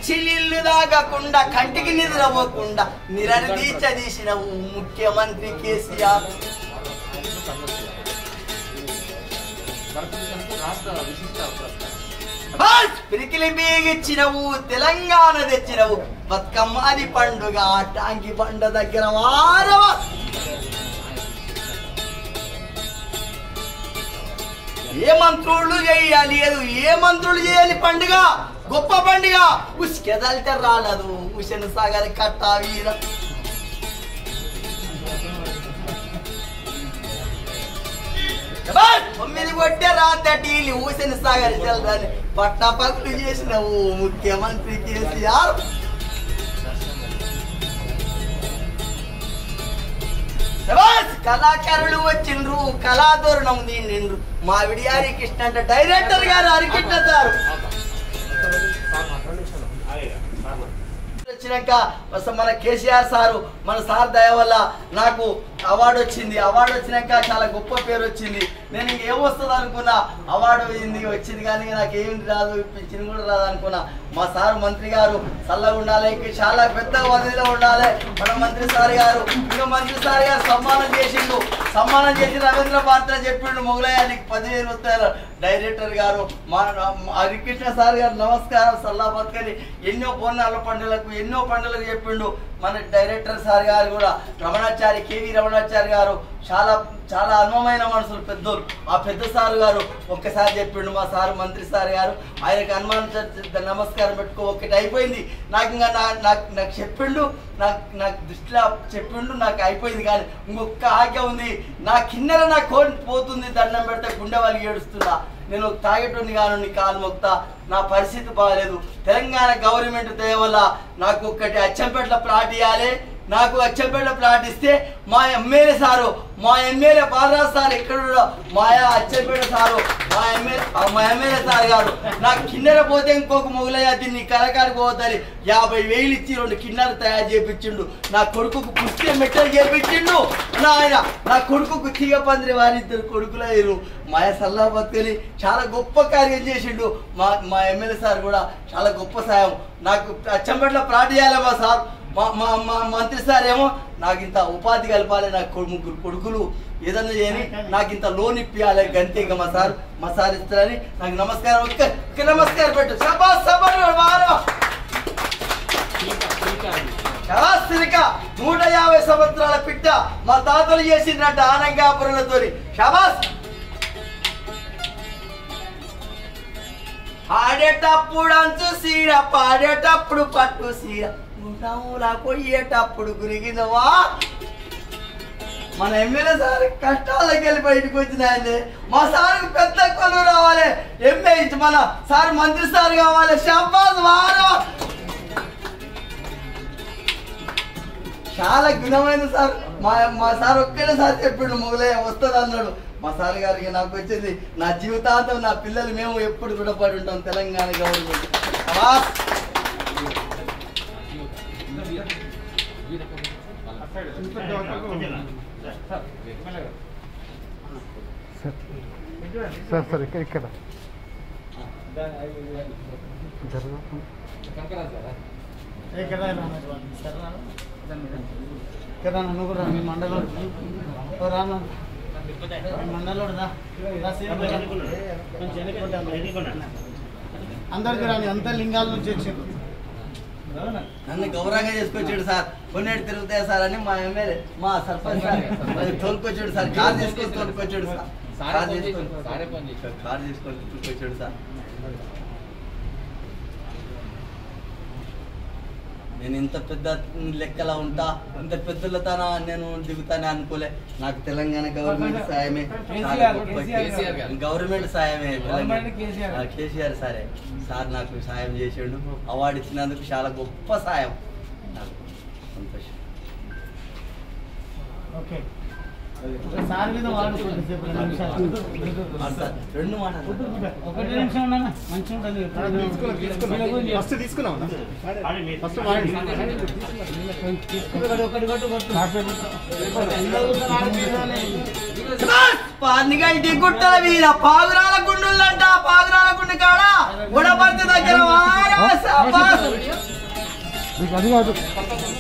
మంచినీళ్లు తాగకుండా కంటికి నిద్రపోకుండా నిరదీచ తీసినవు ముఖ్యమంత్రి కేసీఆర్ రాష్ట్ర విశిష్ట పురస్కారం బస్! పిరికిలి బీగిచ్చినవు తెలంగాణ తెచ్చినవు బతుకమ్మని పండుగ టాంకి పండ దగ్గర వారవ ఏ మంత్రులు చేయాలి లేదు ఏ మంత్రులు చేయాలి పండుగ గొప్ప పండుగ ఉసుకెదల్తే రాలేదు హుసేన్ సాగర్ కట్టా వీర బస్! తొమ్మిది కొట్టే రాత్రి హుసేన్ సాగర్ చల్లని పట్టా పగులు చేసినవు ముఖ్యమంత్రి కేసీఆర్ శభాష్! కళాకారులు వచ్చిండ్రు కళాధోరణం దీండ్రు మావిడి హరికృష్ణ అంటే డైరెక్టర్ గారు హరికృష్ణ సార్ వచ్చినాక అసలు మన కేసీఆర్ సారు మన సార్ దయ వల్ల నాకు అవార్డు వచ్చింది అవార్డు వచ్చినాక చాలా గొప్ప పేరు వచ్చింది నేను ఇంకేం వస్తుంది అనుకున్నా అవార్డు అయింది వచ్చింది కానీ నాకు ఏం రాదు పింఛన్ కూడా రాదు అనుకున్నా మా సార్ మంత్రి గారు చల్లగా ఉండాలి ఇంకా చాలా పెద్ద పదవిలో ఉండాలి మన మంత్రి సార్ గారు ఇంకా మంత్రి సార్ గారు సన్మానం చేసిండు సన్మానం చేసి రవీంద్ర పాత్ర చెప్పిండు మొగలయ్య నీకు పదివేలు వస్తారు డైరెక్టర్ గారు మా మా హరికృష్ణ సార్ గారు నమస్కారం సల్లా బతుకని ఎన్నో పూర్ణాల పండుగలకు ఎన్నో పండుగలకు చెప్పిండు మన డైరెక్టర్ సార్ గారు కూడా రమణాచారి కేవీ రమణాచారి గారు చాలా చాలా అనుభవమైన మనుషులు పెద్దోళ్ళు ఆ పెద్ద సార్ గారు ఒక్కసారి చెప్పిండు మా సార్ మంత్రి సార్ గారు ఆయనకు అనుమానం నమస్కారం పెట్టుకో ఒకటి అయిపోయింది నాకు ఇంకా నా- నాకు నాకు చెప్పిండు నాకు నాకు దృష్టిలో చెప్పిండు నాకు అయిపోయింది కానీ ఇంకొక ఆజ్ఞ ఉంది నా కిన్నెర నా కోరి పోతుంది దండం పెడితే గుండె వాళ్ళకి ఏడుస్తున్నా నేను ఒక తాగేటోని కాను నీ కాలు మొక్తా నా పరిస్థితి బాగాలేదు తెలంగాణ గవర్నమెంట్ దయ వల్ల నాకు ఒక్కటి అచ్చంపేటలో ప్లాట్ ఇవ్వాలి నాకు అచ్చంపేట ప్లాట్ ఇస్తే మా ఎమ్మెల్యే సారు మా ఎమ్మెల్యే బాలరాజ్ సార్ ఎక్కడ ఉన్నాడో మా అచ్చంపేట సారు మా ఎమ్మెల్యే మా ఎమ్మెల్యే సార్ గారు నాకు కిన్నెర పోతే ఇంకొక మొగలయ్య దీన్ని కలకాడికి పోతారు యాభై వేలు ఇచ్చి రెండు కిన్నెర తయారు చేపించిండు నా కొడుకుకు పుస్తకం మెట్టలు చేపించిండు నా ఆయన నా కొడుకుకు తీగ పందిరి వారిద్దరు కొడుకులయ్యారు మా సల్లా బతుకని చాలా గొప్ప కార్యం చేసిండు మా మా ఎమ్మెల్యే సార్ కూడా చాలా గొప్ప సాయం నాకు అచ్చంపేటలో ప్లాట్ చేయాలి మా సార్ మా మా మా మంత్రి సార్ ఏమో నాకు ఇంత ఉపాధి కలపాలి నాకు కొడు- ముగ్గురు కొడుకులు ఏదన్నా చేయని నాకు ఇంత లోన్ ఇప్పియాలి గంతే ఇంకా మా సార్ మా సార్ ఇస్తారని నాకు నమస్కారం ఒక్క ఒక్క నమస్కారం పెట్టు సభా సభ వారం శవాస్త్రిక నూట యాభై సంవత్సరాల పిట్ట మా తాతలు చేసిందంట ఆనంగాపురులతో శబాస్ ఆడేటప్పుడు అంచు సీర పాడేటప్పుడు పట్టు సీర గుండములా కొయ్యేటప్పుడు గురిగినవా మన ఎమ్మెల్యే సార్ కష్టాలకు వెళ్ళి బయటకు వచ్చిన ఆయన్ని మా సార్ పెద్ద కొలు రావాలి ఎంఏ మన సార్ మంత్రి సార్ కావాలి షబ్బాస్ వారం చాలా గుణమైన సార్ మా మా సార్ ఒక్కడే సార్ చెప్పిండు మొగలయ్య వస్తుంది అన్నాడు మా సార్ గారికి నాకు వచ్చింది నా జీవితాంతం నా పిల్లలు మేము ఎప్పుడు రుణపడి ఉంటాం తెలంగాణ గవర్నమెంట్ శభాష్. సార్ సార్ ఇక్కడ ఇక్కడ జరగ ఇక్కడ నువ్వు కూడా మీ మండలం రాను మీ మండలం రా రా సేమ్ రా. కొంచెం వెనక్కి రా. అందరికి రాని అంత లింగాల నుంచి వచ్చింది నన్ను గౌరవంగా చేసుకొచ్చాడు సార్ కొన్నేడు తిరుగుతాయి సార్ అని మా ఎమ్మెల్యే మా సర్పంచ్ సార్ మరి తోలుకొచ్చాడు సార్ కార్ తీసుకొని తోలుకొచ్చాడు సార్ సారే కార్ పని తీసుకొని చేశాడు, సారే పని చేశాడు. కార్ తీసుకొని తోలుకొచ్చాడు సార్ నేను ఇంత పెద్ద లెక్కలా ఉంటా ఇంత పెద్దలతోనా నేను దిగుతానే అనుకోలే నాకు తెలంగాణ గవర్నమెంట్ సాయమే చాలా గొప్ప కేసీఆర్ గారు. గవర్నమెంట్ సాయమే గవర్నమెంట్ కేసీఆర్. ఆ, కేసీఆర్ సారే సార్ నాకు సాయం చేసిండు అవార్డు ఇచ్చినందుకు చాలా గొప్ప సాయం నాకు సంతోషం ఓకే సార్ మీద వాడుకోండి సేపు రెండు నిమిషాలు ఆ, సార్, రెండు మాటలు ఒకటి నిమిషం ఉన్నా మంచిగా ఉంటుంది ఫస్ట్ తీసుకున్నావు ఫస్ట్ ఒకటి ఒకటి కొట్టు కొట్టు ఎందులో కూర్చొని ఆడుతున్నానే? పానిగంటి గుట్టల మీద పాగురాల గుండులంట పాగురాల గుండు కాడ గుడపర్తి దగ్గర వారా, శాబాష్. మీకు అది కాదు